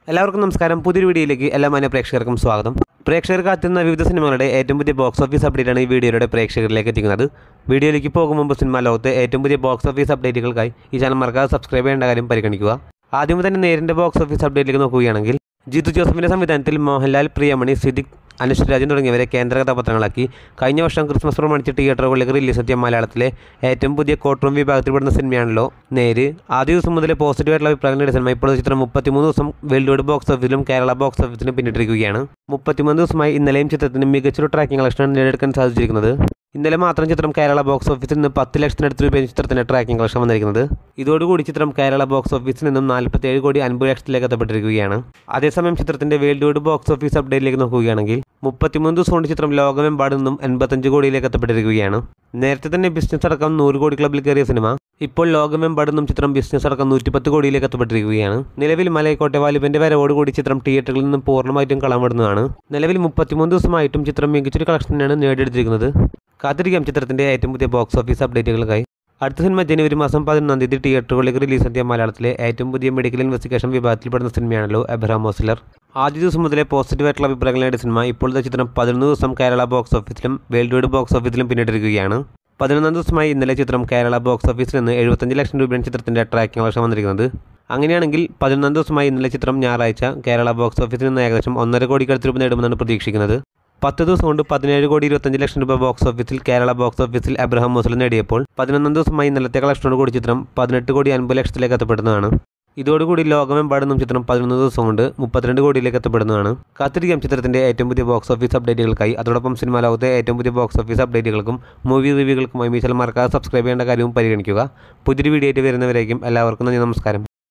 എല്ലാവർക്കും നമസ്കാരം പുതിയൊരു വീഡിയോയിലേക്ക് എല്ലാ മാന്യ പ്രേക്ഷകർക്കും സ്വാഗതം പ്രേക്ഷകർ കാത്തുന്ന വിവിധ സിനിമകളുടെ ഏറ്റവും പുതിയ ബോക്സ് ഓഫീസ് അപ്ഡേറ്റാണ് ഈ വീഡിയോയുടെ പ്രേക്ഷകരിലേക്ക് എത്തിക്കുന്നത് വീഡിയോയിലേക്ക് പോകും മുമ്പ് സിനിമ ലോകത്തെ ഏറ്റവും പുതിയ ബോക്സ് ഓഫീസ് അപ്ഡേറ്റുകൾക്കായി ഈ ചാനൽ മറക്കാതെ സബ്സ്ക്രൈബ് ചെയ്യേണ്ട കാര്യം പരിഗണിക്കുക ആദ്യം തന്നെ നേരിൻ്റെ ബോക്സ് ഓഫീസ് അപ്ഡേറ്റിലേക്ക് നോക്കുകയാണെങ്കിൽ ജിത്തു ജോസഫിൻ്റെ സംവിധാനത്തിൽ മോഹൻലാൽ പ്രിയമണി സിദ്ദിഖ് അനുഷ്ഠ രാജൻ തുടങ്ങിയവരെ കേന്ദ്ര കഥാപാത്രങ്ങളാക്കി കഴിഞ്ഞ വർഷം ക്രിസ്മസ് പ്രമാണിച്ച് തിയേറ്ററുകളിലേക്ക് റിലീസ് എത്തിയ മലയാളത്തിലെ ഏറ്റവും പുതിയ കോർട്ട് റൂം വിഭാഗത്തിൽപ്പെടുന്ന സിനിമയാണല്ലോ നേര് ആദ്യ ദിവസം മുതലേ പോസിറ്റീവ് ആയിട്ടുള്ള അഭിപ്രായം നേടിയ സിനിമ ഇപ്പോൾ ചിത്രം മുപ്പത്തിമൂന്ന് ദിവസം വേൾഡ് വൈഡ് ബോക്സ് ഓഫീസിലും കേരള ബോക്സ് ഓഫീസിലും പിന്നിട്ടിരിക്കുകയാണ് മുപ്പത്തിമൂന്ന് ദിവസമായി ഇന്നലെയും ചിത്രത്തിന് മികച്ചൊരു ട്രാക്കിംഗ് കളക്ഷനാണ് നേടിയെടുക്കാൻ സാധിച്ചിരിക്കുന്നത് ഇന്നലെ മാത്രം ചിത്രം കേരള ബോക്സ് ഓഫീസിൽ നിന്ന് പത്ത് ലക്ഷത്തിനടുത്ത് രൂപയാണ് ചിത്രത്തിന്റെ ട്രാക്കിംഗ് കളക്ഷൻ വന്നിരിക്കുന്നത് ഇതോടുകൂടി ചിത്രം കേരള ബോക്സ് ഓഫീസിൽ നിന്നും നാൽപ്പത്തേഴ് കോടി അൻപത് ലക്ഷത്തിലേക്ക് എത്തപ്പെട്ടിരിക്കുകയാണ് അതേസമയം ചിത്രത്തിന്റെ വേൾഡ് വൈഡ് ബോക്സ് ഓഫീസ് അപ്ഡേറ്റിലേക്ക് നോക്കുകയാണെങ്കിൽ മുപ്പത്തിമൂന്ന് ദിവസം കൊണ്ട് ചിത്രം ലോകമെമ്പാട് നിന്നും എൺപത്തഞ്ച് കോടിയിലേക്ക് എത്തപ്പെട്ടിരിക്കുകയാണ് നേരത്തെ തന്നെ ബിസിനസ് അടക്കം നൂറ് കോടി ക്ലബിൽ കയറിയ സിനിമ ഇപ്പോൾ ലോകമെമ്പാടും ചിത്രം ബിസിനസ് അടക്കം നൂറ്റിപ്പത്ത് കോടിയിലേക്ക് എത്തപ്പെട്ടിരിക്കുകയാണ് നിലവിൽ മലയക്കോട്ടെ വാലിബന്റെ വരവോടുകൂടി ചിത്രം തിയേറ്ററിൽ നിന്നും പൂർണ്ണമായിട്ടും കളമിടുന്നതാണ് നിലവിൽ മുപ്പത്തിമൂന്ന് ദിവസമായിട്ടും ചിത്രം മികച്ചൊരു കളക്ഷനാണ് നേടിയെടുത്തിരിക്കുന്നത് കാത്തിരിക്കാം ചിത്രത്തിന്റെ ഏറ്റവും പുതിയ ബോക്സ് ഓഫീസ് അപ്ഡേറ്റുകൾക്കായി അടുത്ത സിനിമ ജനുവരി മാസം പതിനൊന്നാം തീയതി തിയേറ്ററുകളിലേക്ക് റിലീസ് എത്തിയ മലയാളത്തിലെ ഏറ്റവും പുതിയ മെഡിക്കൽ ഇൻവെസ്റ്റിഗേഷൻ വിഭാഗത്തിൽപ്പെടുന്ന സിനിമയാണല്ലോ എബ്രഹാം മോസിലർ ആദ്യ ദിവസം മുതലേ പോസിറ്റീവ് ആയിട്ടുള്ള അഭിപ്രായങ്ങൾ നേടിയ സിനിമ ഇപ്പോഴത്തെ ചിത്രം പതിനൊന്ന് ദിവസം കേരള ബോക്സ് ഓഫീസിലും വേൾഡ് വൈഡ് ബോക്സ് ഓഫീസിലും പിന്നിട്ടിരിക്കുകയാണ് പതിനൊന്നാം ദിവസമായി ഇന്നലെ ചിത്രം കേരള ബോക്സ് ഓഫീസിൽ നിന്ന് എഴുപത്തഞ്ച് ലക്ഷം രൂപയാണ് ചിത്രത്തിന്റെ ട്രാക്കിംഗ് കളക്ഷൻ വന്നിരിക്കുന്നത് അങ്ങനെയാണെങ്കിൽ പതിനൊന്നാം ദിവസമായി ഇന്നലെ ചിത്രം ഞായറാഴ്ച കേരള ബോക്സ് ഓഫീസിൽ നിന്ന് ഏകദേശം ഒന്നര കോടിക്കടുത്ത് രൂപ നേടുമെന്നാണ് പ്രതീക്ഷിക്കുന്നത് പത്ത് ദിവസം കൊണ്ട് പതിനേഴ് കോടി ഇരുപത്തഞ്ച് ലക്ഷം രൂപ ബോക്സ് ഓഫീസിൽ കേരള ബോക്സ് ഓഫീസിൽ അബ്രഹാം മോസൽ നേടിയപ്പോൾ പതിനൊന്നാം ദിവസമായി ഇന്നലത്തെ കളക്ഷനോട് കൂടി ചിത്രം പതിനെട്ട് കോടി അൻപത് ലക്ഷത്തിലേക്ക് എത്തപ്പെടുന്നതാണ് ഇതോടുകൂടി ലോകമെമ്പാടും ചിത്രം പതിനൊന്ന് ദിവസം കൊണ്ട് മുപ്പത്തിരണ്ട് കോടിയിലേക്ക് എത്തപ്പെടുന്നതാണ് കാത്തിരിക്കാം ചിത്രത്തിന്റെ ഏറ്റവും പുതിയ ബോക്സ് ഓഫീസ് അപ്ഡേറ്റുകൾക്കായി അതോടൊപ്പം സിനിമാ ലോകത്തെ ഏറ്റവും പുതിയ ബോക്സ് ഓഫീസ് അപ്ഡേറ്റുകൾക്കും മൂവി റിവ്യൂകൾക്കുമായി മീശൽ മറക്കാതെ സബ്സ്ക്രൈബ് ചെയ്യേണ്ട കാര്യവും പരിഗണിക്കുക പുതിയൊരു വീഡിയോ ആയിട്ട് വരുന്നവരേക്കും എല്ലാവർക്കും നന്ദി നമസ്കാരം